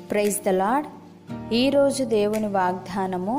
praise the lord ఈరోజు దేవుని వాగ్దానము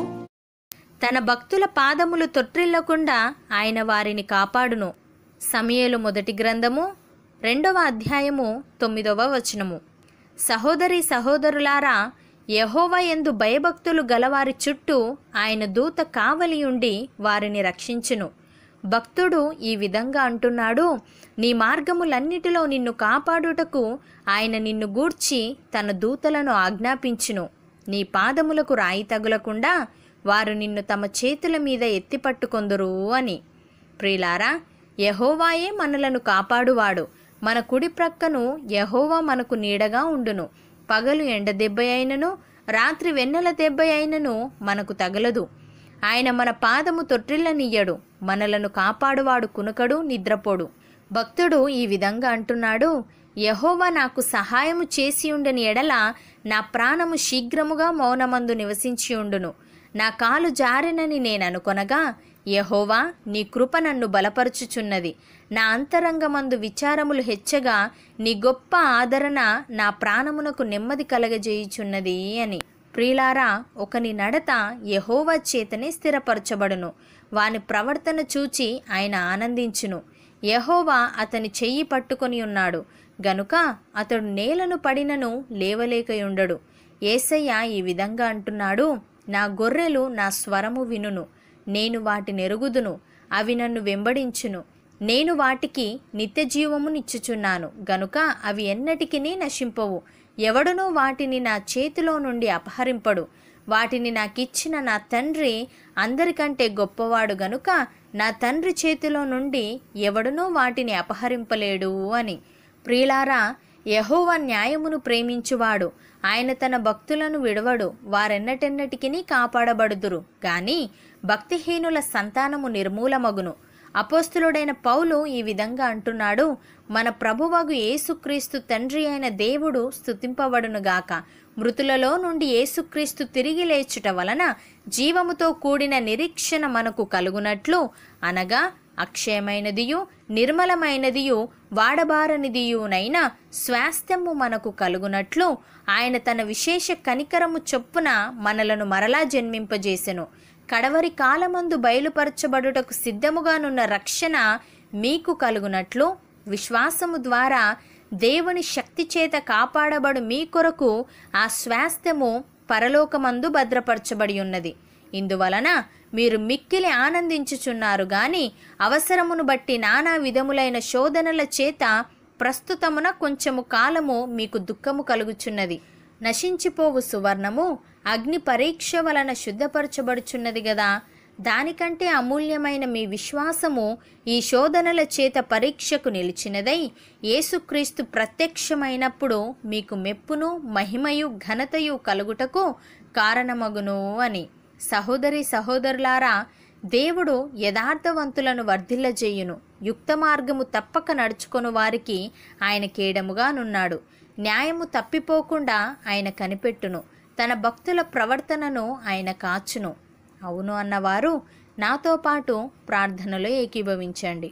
తన భక్తుల పాదములు తొట్టిల్లకుండా ఆయన వారిని కాపాడును సమయలు మొదటి గ్రంథము రెండవ అధ్యాయము తొమ్మిదవ వచనము సహోదరి సహోదరులారా యహోవ ఎందు భయభక్తులు గలవారి చుట్టూ ఆయన దూత కావలియుండి వారిని రక్షించును భక్తుడు ఈ విధంగా అంటున్నాడు నీ మార్గములన్నిటిలో నిన్ను కాపాడుటకు ఆయన నిన్ను గూర్చి తన దూతలను ఆజ్ఞాపించును నీ పాదములకు రాయి తగులకుండా వారు నిన్ను తమ చేతుల మీద ఎత్తిపట్టుకొందురు అని ప్రియులారా యహోవాయే మనలను కాపాడువాడు మన కుడి ప్రక్కను యహోవా మనకు నీడగా ఉండును పగలు ఎండ దెబ్బ అయినను రాత్రి వెన్నెల దెబ్బ అయినను మనకు తగలదు ఆయన మన పాదము తొట్టిల్లనియ్యడు మనలను కాపాడువాడు కునుకడు నిద్రపోడు భక్తుడు ఈ విధంగా అంటున్నాడు యహోవా నాకు సహాయము చేసి ఉండని ఎడల నా ప్రాణము శీఘ్రముగా మౌనమందు నివసించి ఉండును నా కాలు జారినని నేను అనుకొనగా యహోవా నీ కృప నన్ను బలపరుచుచున్నది నా అంతరంగమందు విచారములు హెచ్చగా నీ గొప్ప ఆదరణ నా ప్రాణమునకు నెమ్మది కలగజేయుచున్నది అని ప్రియులారా ఒకని నడత యహోవా చేతనే స్థిరపరచబడును వాని ప్రవర్తన చూచి ఆయన ఆనందించును యహోవా అతని చెయ్యి పట్టుకొని ఉన్నాడు గనుక అతడు నేలను పడినను లేవలేకయుండడు ఏసయ్య ఈ విధంగా అంటున్నాడు నా గొర్రెలు నా స్వరము వినును నేను వాటిని ఎరుగుదును అవి నన్ను వెంబడించును నేను వాటికి నిత్య జీవమునిచ్చుచున్నాను గనుక అవి ఎన్నటికీ నశింపవు ఎవడునూ వాటిని నా చేతిలో నుండి అపహరింపడు వాటిని నాకిచ్చిన నా తండ్రి అందరికంటే గొప్పవాడు గనుక నా తండ్రి చేతిలో నుండి ఎవడునూ వాటిని అపహరింపలేడు అని ప్రియులారా యహోవా న్యాయమును ప్రేమించువాడు ఆయన తన భక్తులను విడవడు వారెన్నటెన్నటికి కాపాడబడుదురు గాని భక్తిహీనుల సంతానము నిర్మూలమగును అపోస్తులుడైన పౌలు ఈ విధంగా అంటున్నాడు మన ప్రభువగు యేసుక్రీస్తు తండ్రి అయిన దేవుడు స్తుతింపబడునుగాక మృతులలో నుండి యేసుక్రీస్తు తిరిగి లేచుట వలన జీవముతో కూడిన నిరీక్షణ మనకు కలుగునట్లు అనగా అక్షయమైనదియు నిర్మలమైనదియు వాడబారనిదియునైన స్వాస్థ్యము మనకు కలుగునట్లు ఆయన తన విశేష కనికరము చొప్పున మనలను మరలా జన్మింపజేసెను కడవరి కాలమందు బయలుపరచబడుటకు సిద్ధముగానున్న రక్షణ మీకు కలుగునట్లు విశ్వాసము ద్వారా దేవుని శక్తి చేత కాపాడబడు మీ కొరకు ఆ స్వాస్థ్యము పరలోకమందు భద్రపరచబడి ఉన్నది ఇందువలన మీరు మిక్కిలి ఆనందించుచున్నారు గాని అవసరమును బట్టి నానా విధములైన శోధనల చేత ప్రస్తుతమున కొంచెము కాలము మీకు దుఃఖము కలుగుచున్నది నశించిపోవు సువర్ణము అగ్ని పరీక్ష వలన శుద్ధపరచబడుచున్నది గదా దానికంటే అమూల్యమైన మీ విశ్వాసము ఈ శోధనల చేత పరీక్షకు నిలిచినదై యేసుక్రీస్తు ప్రత్యక్షమైనప్పుడు మీకు మెప్పును మహిమయు ఘనతయు కలుగుటకు కారణమగును అని సహోదరి సహోదరులారా దేవుడు యథార్థవంతులను వర్ధిల్లజేయును యుక్త మార్గము తప్పక నడుచుకొను వారికి ఆయన కేడముగానున్నాడు న్యాయము తప్పిపోకుండా ఆయన కనిపెట్టును తన భక్తుల ప్రవర్తనను ఆయన కాచును అవును అన్నవారు నాతో పాటు ప్రార్థనలో ఏకీభవించండి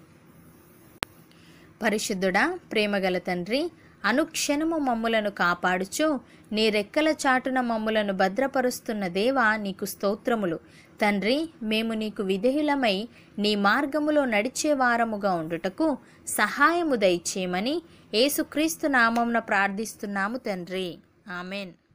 పరిశుద్ధుడా ప్రేమగల తండ్రి అనుక్షణము మమ్ములను కాపాడుచు నీ రెక్కల చాటున మమ్ములను భద్రపరుస్తున్న దేవా నీకు స్తోత్రములు తండ్రి మేము నీకు విధేయులమై నీ మార్గములో నడిచే వారముగా ఉండుటకు సహాయము దయచేయమని యేసుక్రీస్తు నామమున ప్రార్థిస్తున్నాము తండ్రి ఆమెన్